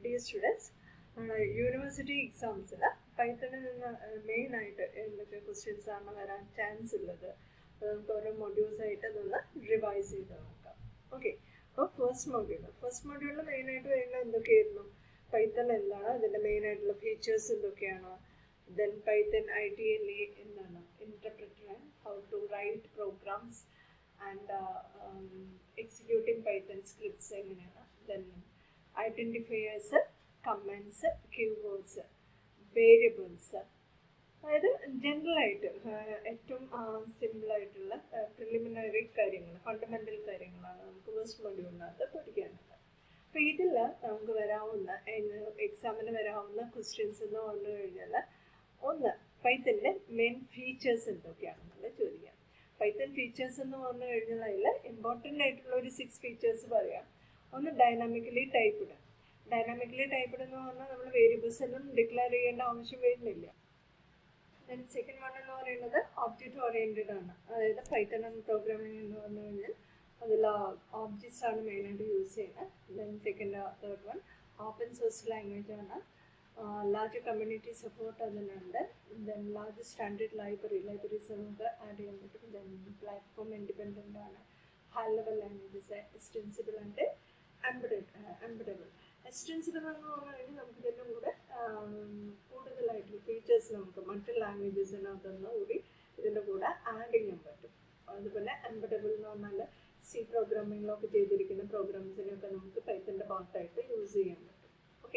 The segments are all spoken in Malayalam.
ഡിയർ സ്റ്റുഡൻസ് നമ്മുടെ യൂണിവേഴ്സിറ്റി എക്സാംസിൽ പൈത്തണിൽ നിന്ന് മെയിൻ ആയിട്ട് എന്തൊക്കെ ക്വസ്റ്റ്യൻസ് ആണ് വരാൻ ചാൻസ് ഉള്ളത് അത് നമുക്ക് ഓരോ മൊഡ്യൂൾസ് ആയിട്ട് അതൊന്ന് റിവൈസ് ചെയ്ത് നോക്കാം ഓക്കെ അപ്പോൾ ഫസ്റ്റ് മൊഡ്യൂൾ ഫസ്റ്റ് മൊഡ്യൂളിൽ മെയിനായിട്ട് വരുന്നത് എന്തൊക്കെയായിരുന്നു പൈത്തൺ എന്താണ് അതിൻ്റെ മെയിൻ ആയിട്ടുള്ള ഫീച്ചേഴ്സ് എന്തൊക്കെയാണ് then Python I T L A എന്താണ് interpreter how to write programs and executing Python scripts എങ്ങനെയാണ് then identifiers comments keywords variables അതായത് ജനറലായിട്ട് ഏറ്റവും സിമ്പിളായിട്ടുള്ള പ്രിലിമിനറി കാര്യങ്ങൾ ഫണ്ടമെൻ്റൽ കാര്യങ്ങളാണ് നമുക്ക് ഫസ്റ്റ് മൊഡ്യൂളിനകത്ത് പഠിക്കാനുള്ളത് അപ്പോൾ ഇതിൽ നമുക്ക് വരാവുന്ന എക്സാമിന് വരാവുന്ന ക്വസ്റ്റ്യൻസ് എന്ന് പറഞ്ഞു കഴിഞ്ഞാൽ ഒന്ന് പൈത്തൻ്റെ മെയിൻ ഫീച്ചേഴ്സ് എന്തൊക്കെയാണെന്നുള്ളത് ചോദിക്കാം പൈത്തൻ ഫീച്ചേഴ്സ് എന്ന് പറഞ്ഞു കഴിഞ്ഞാൽ അതിൽ ഇമ്പോർട്ടൻ്റ് ആയിട്ടുള്ള ഒരു സിക്സ് ഫീച്ചേഴ്സ് പറയാം ഒന്ന് ഡൈനാമിക്കലി ടൈപ്പ്ഡ് ഡൈനാമിക്കലി ടൈപ്പ്ഡ് എന്ന് പറഞ്ഞാൽ നമ്മൾ വേരിയബിൾസ് എല്ലാം ഡിക്ലെയർ ചെയ്യേണ്ട ആവശ്യം വരുന്നില്ല ദെൻ സെക്കൻഡ് വൺ എന്ന് പറയുന്നത് ഓബ്ജക്റ്റ് ഓറിയൻറ്റഡ് ആണ് അതായത് പൈത്തൺ പ്രോഗ്രാമിംഗ് എന്ന് പറഞ്ഞു കഴിഞ്ഞാൽ അതിൽ ഓബ്ജക്ട്സ് ആണ് മെയിനായിട്ട് യൂസ് ചെയ്യുന്നത് then second third one open source language ആണ് ലാർജ് കമ്മ്യൂണിറ്റി സപ്പോർട്ട് അതിനുണ്ട് then large standard library libraries നമുക്ക് ആഡ് ചെയ്യാൻ പറ്റും ദെൻ പ്ലാറ്റ്ഫോം ഇൻഡിപെൻഡൻ്റ് ആണ് high level languages extensible and embedded embeddable extensible എന്ന് പറഞ്ഞു കഴിഞ്ഞാൽ നമുക്ക് ഇതിൻ്റെ കൂടെ കൂടുതലായിട്ടുള്ള ഫീച്ചേഴ്സ് നമുക്ക് മറ്റ് ലാംഗ്വേജസിനകത്തുനിന്ന് കൂടി ഇതിൻ്റെ കൂടെ ആഡ് ചെയ്യാൻ പറ്റും അതുപോലെ എംബഡബിൾ എന്ന് പറഞ്ഞാൽ സി പ്രോഗ്രാമിങ്ങിലൊക്കെ ചെയ്തിരിക്കുന്ന പ്രോഗ്രാംസിനെയൊക്കെ നമുക്ക് പൈത്തൻ്റെ പാർട്ടായിട്ട് യൂസ് ചെയ്യാൻ പറ്റും ഓക്കെ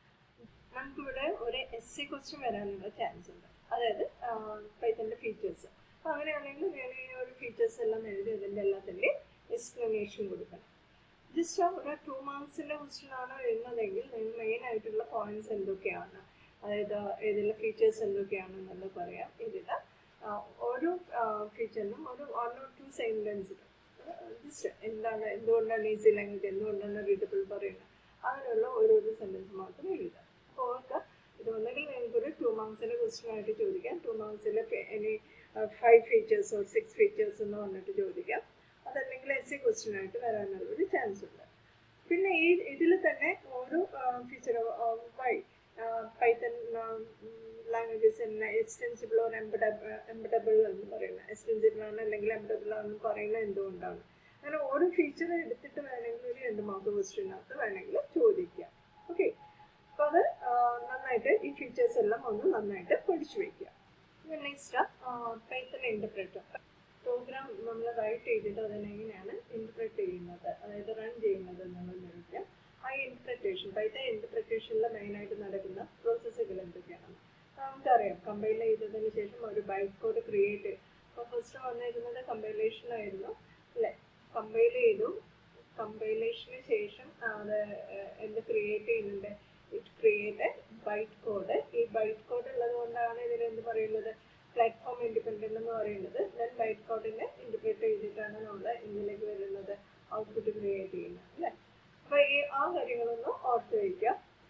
നമുക്കിവിടെ ഒരു എസ് എ ക്വസ്റ്റ്യൻ വരാനുള്ള ചാൻസ് ഉണ്ട് അതായത് പൈത്തൻ്റെ ഫീച്ചേഴ്സ് അപ്പോൾ അങ്ങനെയാണെങ്കിൽ ഞാൻ ഈ ഒരു ഫീച്ചേഴ്സ് എല്ലാം എഴുതി അതിൻ്റെ എല്ലാത്തിൻ്റെയും എക്സ്പ്ലനേഷൻ കൊടുക്കണം ജസ്റ്റ് ഒരു ടു മാർക്സിൻ്റെ ക്വസ്റ്റ്യൻ ആണ് വരുന്നതെങ്കിൽ നിങ്ങൾ മെയിൻ ആയിട്ടുള്ള പോയിന്റ്സ് എന്തൊക്കെയാണ് അതായത് ഇതിലെ ഫീച്ചേഴ്സ് എന്തൊക്കെയാണെന്നുള്ളത് പറയാം ഇതിൽ ഓരോ ഫീച്ചറിനും ഒരു one or two sentence just എന്താണ് എന്തുകൊണ്ടാണ് ഈസി ലാംഗ്വേജ് എന്തുകൊണ്ടാണ് റീഡബിൾ പറയുന്നത് അങ്ങനെയുള്ള ഓരോരോ സെൻറ്റൻസ് മാത്രം എഴുതാം അപ്പോൾ ഓർക്കുക ഇത് ഒന്നെങ്കിൽ നിങ്ങൾക്കൊരു ടു മാർക്സിൻ്റെ ക്വസ്റ്റ്യൻ ആയിട്ട് ചോദിക്കാം ടു മാർക്സിൽ ഇനി five features or six features എന്ന് പറഞ്ഞിട്ട് ചോദിക്കാം അതല്ലെങ്കിൽ എസ് സി ക്വസ്റ്റ്യൻ ആയിട്ട് വരാനുള്ള ഒരു ചാൻസ് ഉണ്ട് പിന്നെ ഈ ഇതിൽ തന്നെ ഓരോ ഫീച്ചർ വൈ പൈത്തൺ ലാംഗ്വേജസ് തന്നെ എക്സ്റ്റെൻസിബിൾ ഓർ എംബഡബിൾ എംബഡബിൾ എന്ന് പറയുന്നത് എക്സ്റ്റെൻസിബിൾ ആണ് അല്ലെങ്കിൽ എംബഡബിൾ ആണെന്ന് പറയുന്നത് എന്തുകൊണ്ടാണ് അങ്ങനെ ഓരോ ഫീച്ചർ എടുത്തിട്ട് വേണമെങ്കിൽ ഒരു രണ്ട് മാർക്ക് ക്വസ്റ്റ്യനകത്ത് വേണമെങ്കിൽ ചോദിക്കാം ഓക്കെ അപ്പോൾ അത് നന്നായിട്ട് ഈ ഫീച്ചേഴ്സ് എല്ലാം ഒന്ന് നന്നായിട്ട് പഠിച്ചു വയ്ക്കുക നെക്സ്റ്റ് പൈത്തൺ ഇൻ്റർപ്രറ്റർ പ്രോഗ്രാം നമ്മൾ റൈറ്റ് ചെയ്തിട്ട് അതിനെങ്ങനെയാണ് ഇൻ്റർപ്രറ്റ് ചെയ്യുന്നത് അതായത് റൺ ചെയ്യുന്നത് എന്നുള്ളത് ചോദിക്കാം ആ ഇൻ്റർപ്രറ്റേഷൻ പൈത്തൺ ഇൻ്റർപ്രറ്റേഷനിൽ മെയിനായിട്ട് നടക്കുന്ന പ്രോസസ്സുകൾ എന്തൊക്കെയാണ് നമുക്കറിയാം കമ്പൈൽ ചെയ്തതിന് ശേഷം ഒരു ബൈറ്റ് കോഡ് ക്രിയേറ്റ് അപ്പോൾ ഫസ്റ്റ് വന്നിരുന്നത് കമ്പൈലേഷനായിരുന്നു അല്ലേ കമ്പൈൽ ചെയ്തു കമ്പൈലേഷന് ശേഷം അത് എന്ത് ക്രിയേറ്റ് ചെയ്യുന്നുണ്ട് ഇറ്റ് ക്രിയേറ്റ് ബൈറ്റ് കോഡ് ഈ ബൈറ്റ് കോഡ് ഉള്ളത് കൊണ്ടാണ് ഇതിനെന്ത് പറയുന്നത് പ്ലാറ്റ്ഫോം ഇൻഡിപെൻഡൻ്റ് എന്ന് പറയുന്നത് ദെൻ ബൈറ്റ് കോഡിനെ ഇൻഡിപെൻഡ് ചെയ്തിട്ടാണ് നമ്മൾ ഇതിലേക്ക് വരുന്നത് ഔട്ട്പുട്ട് ക്രിയേറ്റ് ചെയ്യുന്നത് അല്ലേ അപ്പോൾ ഈ ആ കാര്യങ്ങളൊന്ന് ഓർത്ത് വയ്ക്കുക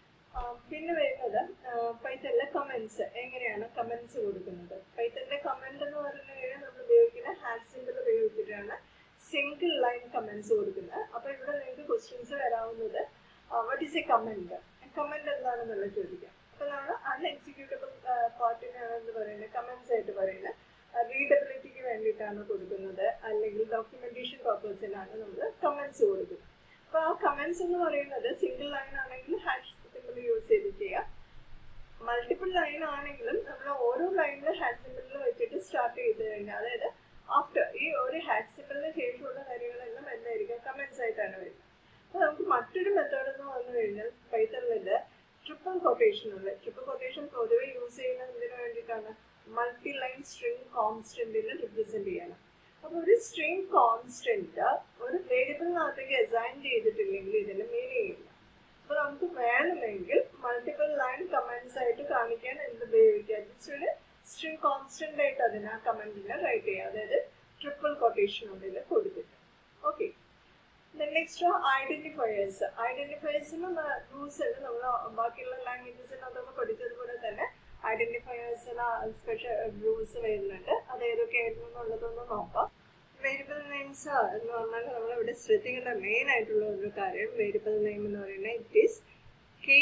പിന്നെ വരുന്നത് പൈത്തലിലെ കമൻസ് എങ്ങനെയാണ് കമൻസ് കൊടുക്കുന്നത് പൈത്തലിൻ്റെ കമൻ്റ് എന്ന് പറഞ്ഞു കഴിഞ്ഞാൽ നമ്മൾ ഉപയോഗിക്കുന്ന ഹാൻഡ് സിമ്പിൾ ഉപയോഗിച്ചിട്ടാണ് സിംഗിൾ ലൈൻ കമൻസ് കൊടുക്കുന്നത് അപ്പോൾ ഇവിടെ നിങ്ങൾക്ക് ക്വസ്റ്റ്യൻസ് വരാവുന്നത് what is a comment comment എന്താണെന്നുള്ള ചോദിക്കാം അപ്പോൾ നമ്മൾ അൺഎക്സിക്യൂട്ടബിൾ പാർട്ടിനാണ് എന്ന് പറയുന്നത് കമൻസ് ആയിട്ട് പറയുന്നത് റീഡബിലിറ്റിക്ക് വേണ്ടിയിട്ടാണ് കൊടുക്കുന്നത് അല്ലെങ്കിൽ ഡോക്യുമെൻറ്റേഷൻ പർപ്പസിനാണ് നമ്മൾ കമൻസ് കൊടുക്കുന്നത് അപ്പോൾ ആ കമൻസ് എന്ന് പറയുന്നത് സിംഗിൾ ലൈൻ ആണെങ്കിൽ ഹാഷ് സിമ്പിൾ യൂസ് ചെയ്ത് ചെയ്യാം മൾട്ടിപ്പിൾ ലൈൻ ആണെങ്കിലും നമ്മൾ ഓരോ ലൈനിൽ ഹാഷ് സിമ്പിളിൽ വെച്ചിട്ട് സ്റ്റാർട്ട് ചെയ്ത് കഴിഞ്ഞാൽ അതായത് ആഫ്റ്റർ ഈ ഒരു ഹാഷ് സിമ്പിളിന് ശേഷമുള്ള കാര്യങ്ങളെല്ലാം എന്തായിരിക്കും കമൻസ് ആയിട്ടാണ് വരുന്നത് അപ്പോൾ നമുക്ക് മറ്റൊരു മെത്തേഡ് എന്ന് പറഞ്ഞു കഴിഞ്ഞാൽ പൈത്തണിൽ ട്രിപ്പിൾ കൊട്ടേഷൻ ഉള്ള ട്രിപ്പിൾ കൊട്ടേഷൻ പൊതുവെ യൂസ് ചെയ്യുന്നത് എന്തിനു വേണ്ടിയിട്ടാണ് മൾട്ടി ലൈൻ സ്ട്രിങ് കോൺസ്റ്റന്റിനെ റിപ്രസെന്റ് ചെയ്യാനും അപ്പോൾ ഒരു സ്ട്രിങ് കോൺസ്റ്റന്റ് ഒരു വേരിയബിളിനകത്തേക്ക് അസൈൻ ചെയ്തിട്ടില്ലെങ്കിൽ ഇതിന് മീനിങ് ഇല്ല അപ്പോൾ നമുക്ക് വേണമെങ്കിൽ മൾട്ടിപ്പിൾ ലൈൻ കമൻസ് ആയിട്ട് കാണിക്കാൻ എന്ത് ഉപയോഗിക്കാം ജസ്റ്റ് ഒരു സ്ട്രിങ് കോൺസ്റ്റന്റ് ആയിട്ട് അതിന് ആ കമന്റിനെ റൈറ്റ് ചെയ്യുക അതായത് ട്രിപ്പിൾ കൊട്ടേഷൻ ഉള്ളിൽ കൊടുത്തിട്ട് ഓക്കെ നെക്സ്റ്റ് ഐഡന്റിഫയേഴ്സ് ഐഡന്റിഫയേഴ്സിന് റൂൾസ് ഉണ്ട് നമ്മൾ ബാക്കിയുള്ള ലാംഗ്വേജസിനകത്തൊക്കെ പഠിച്ചതുപോലെ തന്നെ ഐഡന്റിഫയേഴ്സിന് സ്പെഷ്യൽ റൂൾസ് വരുന്നുണ്ട് അത് ഏതൊക്കെയായിരുന്നു എന്നുള്ളതൊന്ന് നോക്കാം വേരിയബിൾ നെയിംസ് എന്ന് പറഞ്ഞാൽ നമ്മളിവിടെ ശ്രദ്ധിക്കേണ്ട മെയിൻ ആയിട്ടുള്ള ഒരു കാര്യം വേരിയബിൾ നെയിം എന്ന് പറയുന്നത് it is key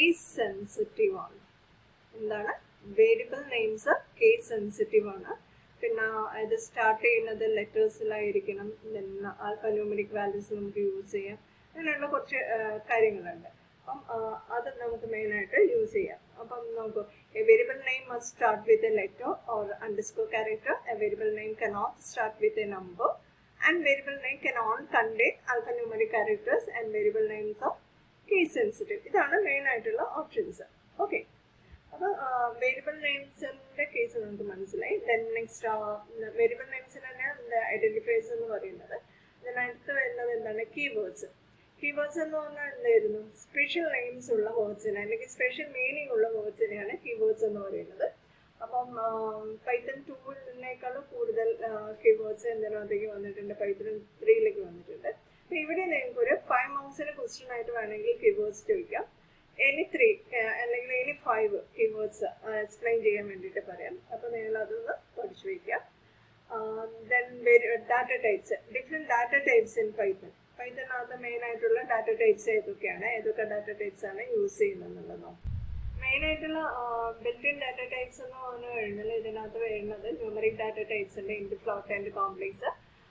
case sensitive ആണ് എന്താണ് വേരിയബിൾ നെയിംസ് കേസ് സെൻസിറ്റീവ് ആണ് പിന്നെ ഇത് സ്റ്റാർട്ട് ചെയ്യുന്നത് ലെറ്റേഴ്സിലായിരിക്കണം ആൽഫാന്യൂമറിക് വാല്യൂസ് നമുക്ക് യൂസ് ചെയ്യാം അങ്ങനെയുള്ള കുറച്ച് കാര്യങ്ങളുണ്ട് അപ്പം അത് നമുക്ക് മെയിനായിട്ട് യൂസ് ചെയ്യാം അപ്പം നമുക്ക് a variable name must start with a letter or underscore character a variable name cannot start with a number and variable name cannot contain alphanumeric characters and variable names of case sensitive ഇതാണ് മെയിൻ ആയിട്ടുള്ള ഓപ്ഷൻസ് ഓക്കെ അപ്പോൾ വേരിയബിൾ നെയിംസിന്റെ കേസ് നമുക്ക് മനസ്സിലായി ദെൻ നെക്സ്റ്റ് വേരിയബിൾ നെയിംസിന് തന്നെ ഐഡന്റിഫൈസ് എന്ന് പറയുന്നത് ഇതിനടുത്ത് വരുന്നത് എന്താണ് കീവേഡ്സ് കീവേഡ്സ് എന്ന് പറഞ്ഞാൽ എന്തായിരുന്നു സ്പെഷ്യൽ നെയിംസ് ഉള്ള വേർഡ്സിന് അല്ലെങ്കിൽ സ്പെഷ്യൽ മീനിങ് ഉള്ള വേർഡ്സിനെയാണ് കീവേഡ്സ് എന്ന് പറയുന്നത് അപ്പം പൈത്തൺ ടൂവിനേക്കാളും കൂടുതൽ കീവേഡ്സ് എന്തിനകത്തേക്ക് വന്നിട്ടുണ്ട് പൈത്തൺ ത്രീയിലേക്ക് വന്നിട്ടുണ്ട് അപ്പൊ ഇവിടെ നിങ്ങൾക്ക് ഒരു ഫൈവ് മാർക്സിന് ക്വസ്റ്റ്യൻ ആയിട്ട് വേണമെങ്കിൽ കീവേഡ്സ് ചോദിക്കാം എനി ത്രീ അല്ലെങ്കിൽ എനി ഫൈവ് കീവേഡ്സ് എക്സ്പ്ലെയിൻ ചെയ്യാൻ വേണ്ടിയിട്ട് പറയാം അപ്പോൾ നിങ്ങൾ അതൊന്ന് പഠിച്ചു വയ്ക്കാം then data types different data types in Python പൈത്തണിനകത്ത് മെയിൻ ആയിട്ടുള്ള ഡാറ്റ ടൈപ്സ് ഏതൊക്കെയാണ് ഏതൊക്കെ ഡാറ്റ ടൈപ്സ് ആണ് യൂസ് ചെയ്യുന്നത് എന്നുള്ളത് നോക്കാം മെയിൻ ആയിട്ടുള്ള ബിൽറ്റിൻ ഡാറ്റ ടൈപ്സ് എന്ന് പറഞ്ഞു കഴിഞ്ഞാൽ ഇതിനകത്ത് വരുന്നത് ന്യൂമറിക് ഡാറ്റ ടൈപ്സ് ഉണ്ട് int float and complex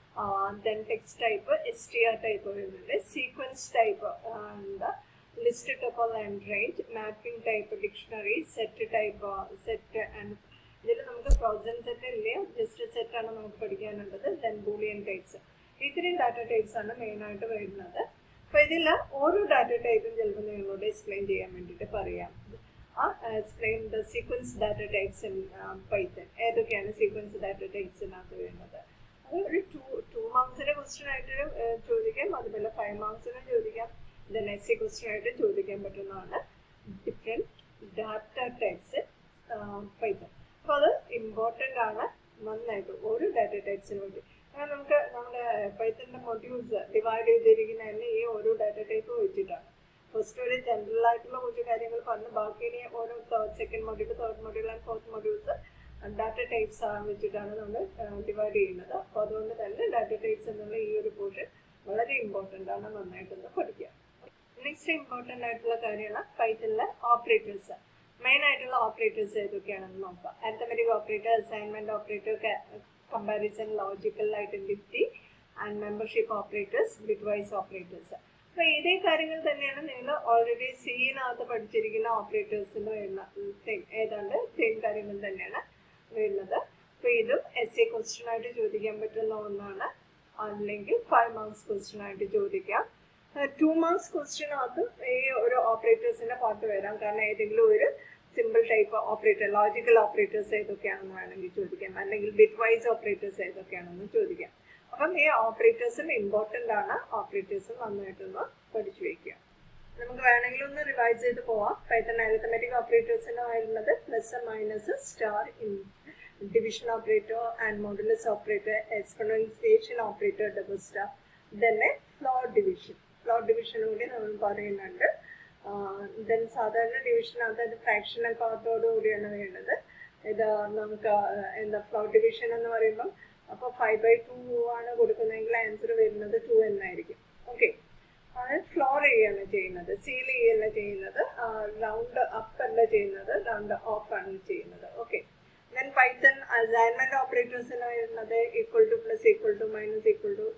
then text type S T R type വരുന്നുണ്ട് സീക്വൻസ് ടൈപ്പ് എന്താ list type and range mapping type dictionary set type set and ഇതിൽ നമുക്ക് ഫ്രോസൺ സെറ്റ് ഇല്ല ജസ്റ്റ് സെറ്റ് ആണ് നമുക്ക് പഠിക്കാനുള്ളത് ദെൻ ബൂളിയൻ ടൈപ്സ് ഇത്രയും ഡാറ്റ ടൈപ്സ് ആണ് മെയിൻ ആയിട്ട് വരുന്നത് അപ്പൊ ഇതിൽ ഓരോ ഡാറ്റ ടൈപ്പും ചിലപ്പോൾ നിങ്ങളോട് എക്സ്പ്ലെയിൻ ചെയ്യാൻ വേണ്ടിയിട്ട് പറയാം ആ explain the sequence data types in Python ഏതൊക്കെയാണ് സീക്വൻസ് ഡാറ്റ ടൈപ്സിനകത്ത് വരുന്നത് അത് ഒരു ടു ടു മാർക്സിന്റെ ക്വസ്റ്റ്യൻ ആയിട്ട് ചോദിക്കാം അതുപോലെ ഫൈവ് മാർക്സിന് ചോദിക്കാം ദെൻ എസ് സി ക്വസ്റ്റ്യൻ ആയിട്ട് ചോദിക്കാൻ പറ്റുന്നതാണ് ഡിഫറെൻറ്റ് ഡാറ്റ ടൈപ്സ് പൈത്തൺ അപ്പോൾ അത് ഇമ്പോർട്ടൻ്റ് ആണ് നന്നായിട്ട് ഓരോ ഡാറ്റ ടൈപ്സിന് വേണ്ടി അങ്ങനെ നമുക്ക് നമ്മുടെ പൈത്തൻ്റെ മൊഡ്യൂൾസ് ഡിവൈഡ് ചെയ്തിരിക്കുന്ന തന്നെ ഈ ഓരോ ഡാറ്റ ടൈപ്പ് വെച്ചിട്ടാണ് ഫസ്റ്റ് ഒരു ജനറൽ ആയിട്ടുള്ള കുറച്ച് കാര്യങ്ങൾ പറഞ്ഞ് ബാക്കി ഇനി ഓരോ third second module third module and fourth modules data types വെച്ചിട്ടാണ് നമ്മൾ ഡിവൈഡ് ചെയ്യുന്നത് അപ്പോൾ അതുകൊണ്ട് തന്നെ ഡാറ്റ ടൈപ്സ് എന്നുള്ള ഈ ഒരു പോർഷൻ വളരെ ഇമ്പോർട്ടൻ്റ് ആണ് നന്നായിട്ടൊന്ന് പഠിക്കുക നെക്സ്റ്റ് ഇമ്പോർട്ടൻ്റ് ആയിട്ടുള്ള കാര്യമാണ് പൈത്തണിലെ ഓപ്പറേറ്റേഴ്സ് മെയിൻ ആയിട്ടുള്ള ഓപ്പറേറ്റേഴ്സ് ഏതൊക്കെയാണെന്ന് നോക്കാം arithmetic operator assignment operator comparison logical identity and membership operators bitwise operators അപ്പൊ ഇതേ കാര്യങ്ങൾ തന്നെയാണ് നിങ്ങൾ ഓൾറെഡി സിയിനകത്ത് പഠിച്ചിരിക്കുന്ന ഓപ്പറേറ്റേഴ്സിന് വരുന്ന സെയിം ഏതാണ്ട് സെയിം കാര്യങ്ങൾ തന്നെയാണ് വരുന്നത് അപ്പൊ ഇതും എസ് എ ക്വസ്റ്റ്യൻ ആയിട്ട് ചോദിക്കാൻ പറ്റുന്ന ഒന്നാണ് അല്ലെങ്കിൽ ഫൈവ് മാർക്സ് ക്വസ്റ്റ്യൻ ആയിട്ട് ചോദിക്കാം ടു മാർക്സ് ക്വസ്റ്റ്യനകത്ത് ഈ ഒരു ഓപ്പറേറ്റേഴ്സിന്റെ പാർട്ട് വരാം കാരണം ഏതെങ്കിലും ഒരു simple type operator logical operators ഏതൊക്കെയാണെന്ന് വേണമെങ്കിൽ ചോദിക്കാം അല്ലെങ്കിൽ ബിറ്റ് വൈസ് ഓപ്പറേറ്റേഴ്സ് ഏതൊക്കെയാണെന്ന് ചോദിക്കാം അപ്പം ഈ ഓപ്പറേറ്റേഴ്സും ഇമ്പോർട്ടൻ്റ് ആണ് ഓപ്പറേറ്റേഴ്സും നന്നായിട്ടൊന്ന് പഠിച്ചു വയ്ക്കുക നമുക്ക് വേണമെങ്കിൽ ഒന്ന് റിവൈസ് ചെയ്ത് പോവാം പൈത്തൺ അരിത്തമെറ്റിക് ഓപ്പറേറ്റേഴ്സിന് വരുന്നത് plus minus star in division operator and modulus operator exponentiation operator double star തന്നെ ഫ്ലോർ ഡിവിഷൻ ഫ്ലോർ ഡിവിഷൻ കൂടി നമ്മൾ പറയുന്നുണ്ട് ദെൻ സാധാരണ ഡിവിഷനകത്ത് അത് ഫ്രാക്ഷണൽ പാർട്ടോട് കൂടിയാണ് വേണ്ടത് ഇത് നമുക്ക് എന്താ ഫ്ലോർ ഡിവിഷൻ എന്ന് പറയുമ്പം അപ്പോൾ ഫൈവ് ബൈ ടു ആണ് കൊടുക്കുന്നതെങ്കിൽ ആൻസർ വരുന്നത് ടു എന്നായിരിക്കും ഓക്കെ അത് ഫ്ലോർ ചെയ്യാണ് ചെയ്യുന്നത് സീൽ ചെയ്യല്ല ചെയ്യുന്നത് റൗണ്ട് അപ്പ് അല്ല ചെയ്യുന്നത് റൗണ്ട് ഓഫ് ആണ് ചെയ്യുന്നത് ഓക്കെ ദെൻ പൈത്തൺ അസൈൻമെന്റ് ഓപ്പറേറ്റേഴ്സിന് വരുന്നത് equal to plus equal to minus equal to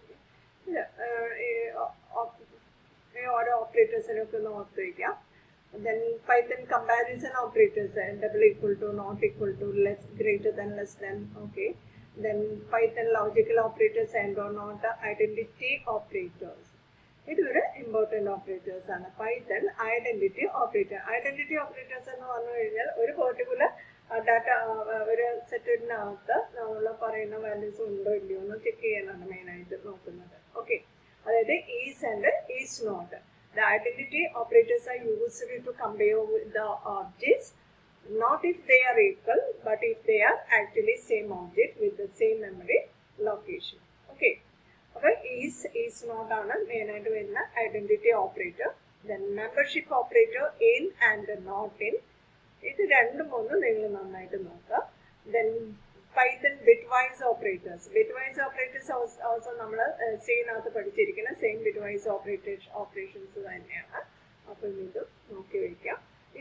ഓരോ ഓപ്പറേറ്റേഴ്സിനൊക്കെ ഒന്ന് ഓർത്ത് വയ്ക്കാം then Python comparison operators double equal to not equal to less greater than less than okay then Python logical operators and or not identity operators ഇതൊരു ഇമ്പോർട്ടൻ്റ് ഓപ്പറേറ്റേഴ്സ് ആണ് Python identity operator identity operators എന്ന് പറഞ്ഞു കഴിഞ്ഞാൽ ഒരു പെർട്ടിക്കുലർ ഡാറ്റ ഒരു സെറ്റിനകത്ത് നമ്മൾ പറയുന്ന വാല്യൂസ് ഉണ്ടോ ഇല്ലയോ എന്ന് ചെക്ക് ചെയ്യാനാണ് മെയിനായിട്ട് നോക്കുന്നത് ഓക്കെ അതായത് is and is not the identity operators are used to compare with the objects not if they are equal but if they are actually same object with the same memory location okay അപ്പോൾ ഈസ് ഈസ് നോട്ട് ആണ് മെയിൻ ആയിട്ട് വരുന്ന identity operator then membership operator in and not in ഇത് രണ്ടും മൂന്നും നിങ്ങൾ നന്നായിട്ട് നോക്കുക then Python bitwise operators bitwise operators also നമ്മൾ സെയിനകത്ത് പഠിച്ചിരിക്കുന്ന same bitwise operators operations തന്നെയാണ് അപ്പം ഇത് നോക്കി വയ്ക്കാം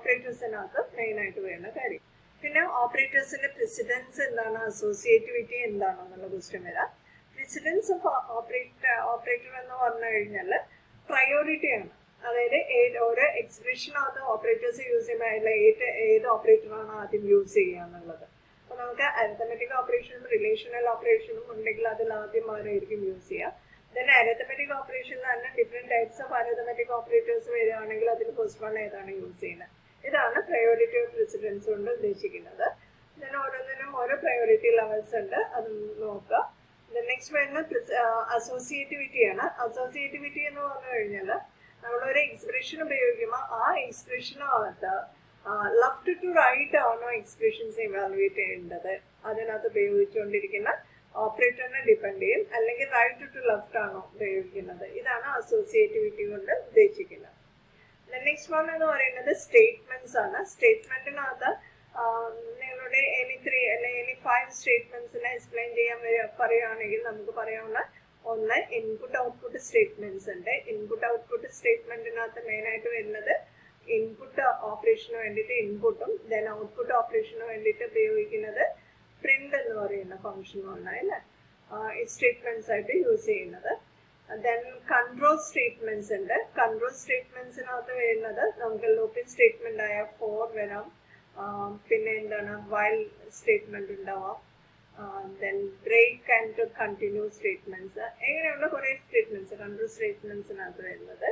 ഓപ്പറേറ്റേഴ്സിനകത്ത് മെയിൻ ആയിട്ട് വരുന്ന കാര്യം പിന്നെ ഓപ്പറേറ്റേഴ്സിന്റെ പ്രസിഡൻസ് എന്താണ് അസോസിയേറ്റിവിറ്റി എന്താണോ എന്നുള്ള ക്വസ്റ്റ്യൻ വരാം പ്രസിഡൻസ് ഓഫ് ഓപ്പറേറ്റർ ഓപ്പറേറ്റർ എന്ന് പറഞ്ഞു കഴിഞ്ഞാൽ പ്രയോറിറ്റി ആണ് അതായത് ഏത് ഓരോ എക്സ്പ്രഷനകത്ത് ഓപ്പറേറ്റേഴ്സ് യൂസ് ചെയ്യുമ്പോൾ അതിൽ ഏത് ഏത് ഓപ്പറേറ്ററാണ് ആദ്യം യൂസ് ചെയ്യുക എന്നുള്ളത് അപ്പോൾ നമുക്ക് അരിത്തമെറ്റിക് ഓപ്പറേഷനും റിലേഷണൽ ഓപ്പറേഷനും ഉണ്ടെങ്കിൽ അതിൽ ആദ്യം ആരായിരിക്കും യൂസ് ചെയ്യുക ദെൻ അരിത്തമെറ്റിക് ഓപ്പറേഷനിൽ തന്നെ different types of arithmetic operators വരികയാണെങ്കിൽ അതിൽ ഫസ്റ്റ് വൺ ഏതാണ് യൂസ് ചെയ്യുന്നത് ഇതാണ് പ്രയോറിറ്റി ഓഫ് പ്രസിഡൻസ് കൊണ്ട് ഉദ്ദേശിക്കുന്നത് ദെൻ ഓരോന്നിനും ഓരോ പ്രയോറിറ്റി ലെവൽസ് ഉണ്ട് അത് നോക്കുക നെക്സ്റ്റ് വരുന്ന അസോസിയേറ്റിവിറ്റി ആണ് അസോസിയേറ്റിവിറ്റി എന്ന് പറഞ്ഞു കഴിഞ്ഞാൽ നമ്മളൊരു എക്സ്പ്രഷൻ ഉപയോഗിക്കുമ്പോൾ ആ എക്സ്പ്രഷനകത്ത് ലെഫ്റ്റ് ടു റൈറ്റ് ആണോ എക്സ്പ്രഷൻസ് ഇവാലുവേറ്റ് ചെയ്യേണ്ടത് അതിനകത്ത് ഉപയോഗിച്ചുകൊണ്ടിരിക്കുന്ന ഓപ്പറേറ്ററിനെ ഡിപ്പെൻഡ് ചെയ്യും അല്ലെങ്കിൽ റൈറ്റ് ടു ലെഫ്റ്റ് ആണോ ഉപയോഗിക്കുന്നത് ഇതാണ് അസോസിയേറ്റിവിറ്റി കൊണ്ട് ഉദ്ദേശിക്കുന്നത് നെക്സ്റ്റ് വൺ എന്ന് പറയുന്നത് സ്റ്റേറ്റ്മെന്റ്സ് ആണ് സ്റ്റേറ്റ്മെന്റിനകത്ത് നിങ്ങളുടെ എനി ത്രീ അല്ലെങ്കിൽ എനി ഫൈവ് സ്റ്റേറ്റ്മെന്റ്സിനെ എക്സ്പ്ലെയിൻ ചെയ്യാൻ പറയുകയാണെങ്കിൽ നമുക്ക് പറയാവുന്ന ഒന്ന് ഇൻപുട്ട് ഔട്ട്പുട്ട് സ്റ്റേറ്റ്മെന്റ്സ് ഉണ്ട് ഇൻപുട്ട് ഔട്ട്പുട്ട് സ്റ്റേറ്റ്മെന്റിനകത്ത് മെയിൻ ആയിട്ട് വരുന്നത് ഇൻപുട്ട് ഓപ്പറേഷന് വേണ്ടിയിട്ട് ഇൻപുട്ടും ദെൻ ഔട്ട്പുട്ട് ഓപ്പറേഷന് വേണ്ടിയിട്ട് ഉപയോഗിക്കുന്നത് പ്രിന്റ് എന്ന് പറയുന്ന ഫംഗ്ഷനുമാണ് അല്ലേ ഈ സ്റ്റേറ്റ്മെന്റ്സ് ആയിട്ട് യൂസ് ചെയ്യുന്നത് ദെൻ കൺട്രോൾ സ്റ്റേറ്റ്മെന്റ്സ് ഉണ്ട് കൺട്രോൾ സ്റ്റേറ്റ്മെന്റ്സിനകത്ത് വരുന്നത് നമുക്ക് ലൂപ്പിൻ സ്റ്റേറ്റ്മെന്റ് ആയ ഫോർ വരാം പിന്നെ എന്താണ് വൈൽ സ്റ്റേറ്റ്മെന്റ് ഉണ്ടാവാം then break and continue statements ഇങ്ങനെയുള്ള കുറേ സ്റ്റേറ്റ്മെന്റ്സ് കൺട്രോൾ സ്റ്റേറ്റ്മെന്റ്സിനകത്ത് വരുന്നത്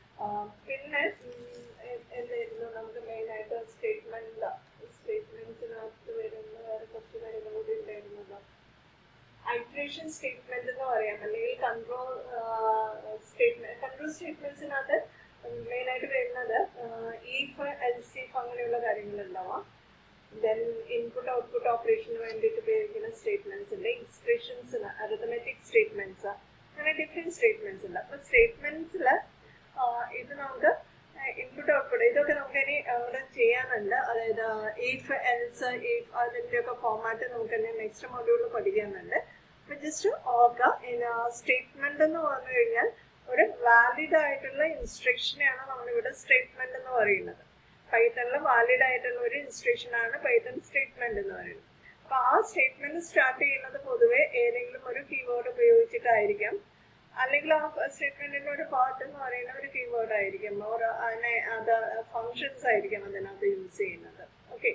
പിന്നെ എന്തായിരുന്നു നമുക്ക് മെയിൻ ആയിട്ട് സ്റ്റേറ്റ്മെന്റ് സ്റ്റേറ്റ്മെന്റ്സിനകത്ത് വരുന്ന വേറെ കുറച്ച് കാര്യങ്ങൾ കൂടി ഉണ്ടായിരുന്നത് ഐട്രേഷൻ സ്റ്റേറ്റ്മെന്റ് എന്ന് പറയാം അല്ലെങ്കിൽ കൺട്രോൾ സ്റ്റേറ്റ്മെന്റ് കൺട്രോൾ സ്റ്റേറ്റ്മെന്റ്സിനകത്ത് മെയിൻ ആയിട്ട് വരുന്നത് ഈഫ് എൽസിഫ് അങ്ങനെയുള്ള കാര്യങ്ങൾ ഉണ്ടാവാം ദെൻ ഇൻപുട്ട് ഔട്ട്പുട്ട് ഓപ്പറേഷന് വേണ്ടിയിട്ട് ഉപയോഗിക്കുന്ന സ്റ്റേറ്റ്മെന്റ്സ് ഉണ്ട് എക്സ്പ്രഷൻസിന് അരിത്തമെറ്റിക് സ്റ്റേറ്റ്മെന്റ്സ് അങ്ങനെ ഡിഫറെന്റ് സ്റ്റേറ്റ്മെന്റ്സ് ഉണ്ട് അപ്പൊ സ്റ്റേറ്റ്മെന്റ്സിൽ ഇത് നമുക്ക് ഇൻപുട്ട് ഔട്ട്പുട്ട് ഇതൊക്കെ നമുക്ക് ഇനി അവിടെ ചെയ്യാനുണ്ട് അതായത് ഇഫ് എൽസ് ഇഫ് അതിൻ്റെ ഒക്കെ ഫോമാറ്റ് നമുക്ക് തന്നെ നെക്സ്റ്റ് മൊഡ്യൂളിൽ പഠിക്കാനുണ്ട് അപ്പൊ ജസ്റ്റ് ഓർക്കുക സ്റ്റേറ്റ്മെന്റ് എന്ന് പറഞ്ഞു കഴിഞ്ഞാൽ ഒരു വാലിഡ് ആയിട്ടുള്ള ഇൻസ്ട്രക്ഷനെയാണ് നമ്മളിവിടെ സ്റ്റേറ്റ്മെന്റ് എന്ന് പറയുന്നത് പൈത്തണിൽ വാലിഡ് ആയിട്ടുള്ള ഒരു ഇൻസ്ട്രക്ഷൻ ആണ് പൈത്തൺ സ്റ്റേറ്റ്മെന്റ് എന്ന് പറയുന്നത് അപ്പൊ ആ സ്റ്റേറ്റ്മെന്റ് സ്റ്റാർട്ട് ചെയ്യുന്നത് പൊതുവെ ഏതെങ്കിലും ഒരു കീവേഡ് ഉപയോഗിച്ചിട്ടായിരിക്കാം അല്ലെങ്കിൽ ആ സ്റ്റേറ്റ്മെന്റിന്റെ ഒരു പാർട്ട് എന്ന് പറയുന്ന ഒരു കീവേഡ് ആയിരിക്കും ഓർ അതിനെ അത് ഫങ്ഷൻസ് ആയിരിക്കും അതിനകത്ത് യൂസ് ചെയ്യുന്നത് ഓക്കെ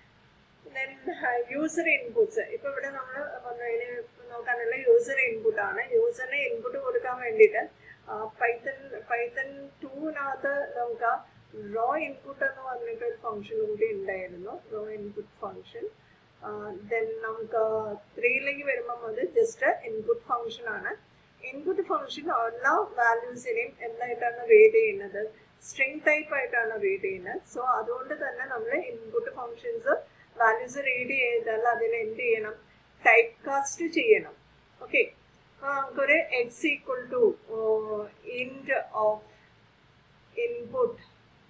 ദെൻ യൂസർ ഇൻപുട്സ് ഇപ്പൊ ഇവിടെ നമ്മൾ വന്നതിന് നോക്കാനുള്ള യൂസർ ഇൻപുട്ട് ആണ് യൂസറിന് ഇൻപുട്ട് കൊടുക്കാൻ വേണ്ടിയിട്ട് പൈത്തൺ പൈത്തൺ ടൂവിനകത്ത് നമുക്ക് റോ ഇൻപുട്ട് എന്ന് പറഞ്ഞിട്ട് ഒരു ഫംഗ്ഷൻ കൂടി ഉണ്ടായിരുന്നു റോ ഇൻപുട്ട് ഫംഗ്ഷൻ ദെൻ നമുക്ക് ത്രീയിലേക്ക് വരുമ്പോൾ അത് ജസ്റ്റ് ഇൻപുട്ട് ഫംഗ്ഷൻ ആണ് ഇൻപുട്ട് ഫംഗ്ഷൻ എല്ലാ വാല്യൂസിനെയും എന്തായിട്ടാണ് റീഡ് ചെയ്യുന്നത് സ്ട്രിങ് ടൈപ്പ് ആയിട്ടാണ് റീഡ് ചെയ്യുന്നത് സോ അതുകൊണ്ട് തന്നെ നമ്മൾ ഇൻപുട്ട് ഫംഗ്ഷൻസ് വാല്യൂസ് റീഡ് ചെയ്താൽ അതിനെ എന്ത് ചെയ്യണം ടൈപ്പ് കാസ്റ്റ് ചെയ്യണം ഓക്കെ അപ്പോൾ നമുക്കൊരു x equal to int of input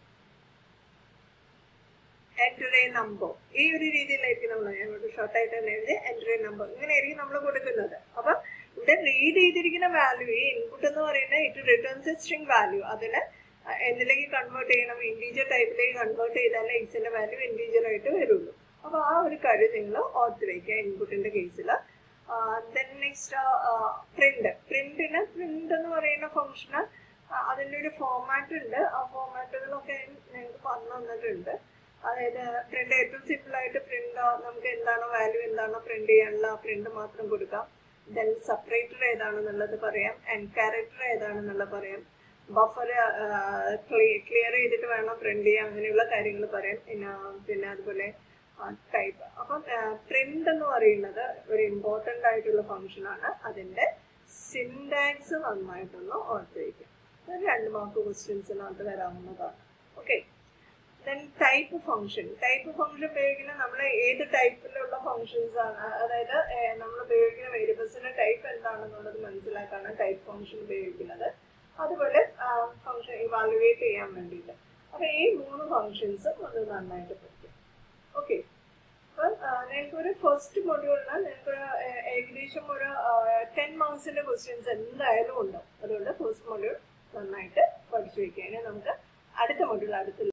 enter a number ഈ ഒരു രീതിയിലായിരിക്കും നമ്മൾ ഞങ്ങൾക്ക് ഷോർട്ടായിട്ട് തന്നെ എഴുതി എൻ്റർ എ നമ്പർ ഇങ്ങനെയായിരിക്കും നമ്മൾ കൊടുക്കുന്നത് അപ്പം ഇവിടെ റീഡ് ചെയ്തിരിക്കുന്ന വാല്യൂ ഈ ഇൻപുട്ട് എന്ന് പറയുന്നത് it returns a string value അതിന് എന്തിലേക്ക് കൺവേർട്ട് ചെയ്യണം ഇൻറ്റീജർ ടൈപ്പിലേക്ക് കൺവേർട്ട് ചെയ്താലേ എക്സിന്റെ വാല്യൂ ഇൻറ്റീജർ ആയിട്ട് വരുള്ളൂ അപ്പോൾ ആ ഒരു കാര്യം നിങ്ങൾ ഓർത്ത് വയ്ക്കുക ഇൻപുട്ടിന്റെ കേസിൽ ദെൻ നെക്സ്റ്റ് പ്രിന്റ് പ്രിന്റിന് പ്രിന്റ് എന്ന് പറയുന്ന ഫംഗ്ഷന് അതിൻ്റെ ഒരു ഫോമാറ്റ് ഉണ്ട് ആ ഫോമാറ്റുകളൊക്കെ ഞങ്ങൾക്ക് പറഞ്ഞു തന്നിട്ടുണ്ട് അതായത് പ്രിന്റ് ഏറ്റവും സിമ്പിൾ ആയിട്ട് പ്രിന്റ് നമുക്ക് എന്താണോ വാല്യൂ എന്താണോ പ്രിന്റ് ചെയ്യാനുള്ള പ്രിന്റ് മാത്രം കൊടുക്കാം ദെൻ സെപ്പറേറ്റർ ഏതാണെന്നുള്ളത് പറയാം എൻ ക്യാരക്ടർ ഏതാണെന്നുള്ളത് പറയാം ബഫർ ക്ലിയർ ചെയ്തിട്ട് വേണം പ്രിന്റ് ചെയ്യാൻ അങ്ങനെയുള്ള കാര്യങ്ങൾ പറയാം പിന്നെ പിന്നെ അതുപോലെ ടൈപ്പ് അപ്പം പ്രിന്റ് എന്ന് പറയുന്നത് ഒരു ഇമ്പോർട്ടൻ്റ് ആയിട്ടുള്ള ഫംഗ്ഷനാണ് അതിൻ്റെ സിൻടാക്സ് നന്നായിട്ടൊന്ന് ഓർത്ത് വയ്ക്കും രണ്ട് മാർക്ക് ക്വസ്റ്റ്യൻസിനകത്ത് വരാവുന്നതാണ് okay then type function type function ഉപയോഗിക്കുന്ന നമ്മൾ ഏത് ടൈപ്പിലുള്ള ഫംഗ്ഷൻസ് ആണ് അതായത് നമ്മൾ ഉപയോഗിക്കുന്ന വേരിയബിൾസിന്റെ ടൈപ്പ് എന്താണെന്നുള്ളത് മനസ്സിലാക്കാണ് ടൈപ്പ് ഫംഗ്ഷൻ ഉപയോഗിക്കുന്നത് അതുപോലെ ഫംഗ്ഷൻ ഇവാലുവേറ്റ് ചെയ്യാൻ വേണ്ടിയിട്ട് അപ്പൊ ഈ മൂന്ന് ഫംഗ്ഷൻസും അത് നന്നായിട്ട് പറ്റും ഓക്കെ അപ്പം നിങ്ങൾക്ക് ഒരു ഫസ്റ്റ് മൊഡ്യൂളിന് നിങ്ങൾക്ക് ഏകദേശം ഒരു ടെൻ മാർക്സിന്റെ ക്വസ്റ്റ്യൻസ് എന്തായാലും ഉണ്ടാവും അതുകൊണ്ട് ഫസ്റ്റ് മൊഡ്യൂൾ നന്നായിട്ട് പഠിച്ചു വയ്ക്കുക നമുക്ക് അടുത്ത മൊഡ്യൂൾ അടുത്ത